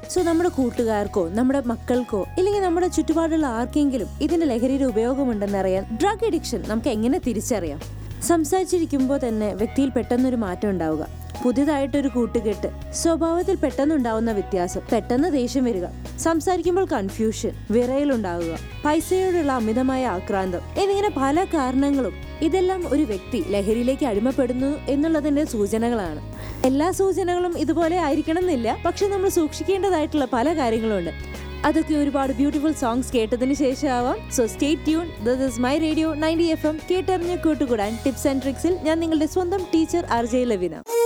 so നമ്മുടെ കൂട്ടുകാർക്കോ നമ്മുടെ മക്കൾക്കോ ഇല്ലെങ്കിൽ നമ്മുടെ ചുറ്റുപാടുള്ള ആർക്കെങ്കിലും ഇതിന്റെ ലഹരിയുടെ ഉപയോഗമുണ്ടെന്നറിയാൻ ഡ്രഗ് അഡിക്ഷൻ നമുക്ക് എങ്ങനെ തിരിച്ചറിയാം സംസാരിച്ചിരിക്കുമ്പോൾ തന്നെ വ്യക്തിയിൽ പെട്ടെന്നൊരു മാറ്റം ഉണ്ടാവുക പുതിയതായിട്ടൊരു കൂട്ടുകെട്ട് സ്വഭാവത്തിൽ പെട്ടെന്നുണ്ടാവുന്ന വ്യത്യാസം പെട്ടെന്ന് ദേഷ്യം വരിക സംസാരിക്കുമ്പോൾ കൺഫ്യൂഷൻ വിറയലുണ്ടാവുക പൈസയോടുള്ള അമിതമായ ആക്രാന്തം എന്നിങ്ങനെ പല കാരണങ്ങളും ഇതെല്ലാം ഒരു വ്യക്തി ലഹരിയിലേക്ക് അടിമപ്പെടുന്നു എന്നുള്ളതിന്റെ സൂചനകളാണ് എല്ലാ സൂചനകളും ഇതുപോലെ ആയിരിക്കണം എന്നില്ല പക്ഷെ നമ്മൾ സൂക്ഷിക്കേണ്ടതായിട്ടുള്ള പല കാര്യങ്ങളുണ്ട് അതൊക്കെ ഒരുപാട് ബ്യൂട്ടിഫുൾ സോങ്സ് കേട്ടതിന് ശേഷമാവാം so stay tune this is my radio ninety F M കേട്ടറിഞ്ഞ് കൂട്ടുകൂടാൻ ടിപ്സ് ആൻഡ് ട്രിക്സിൽ ഞാൻ നിങ്ങളുടെ സ്വന്തം ടീച്ചർ ആർ ജെ ലവിന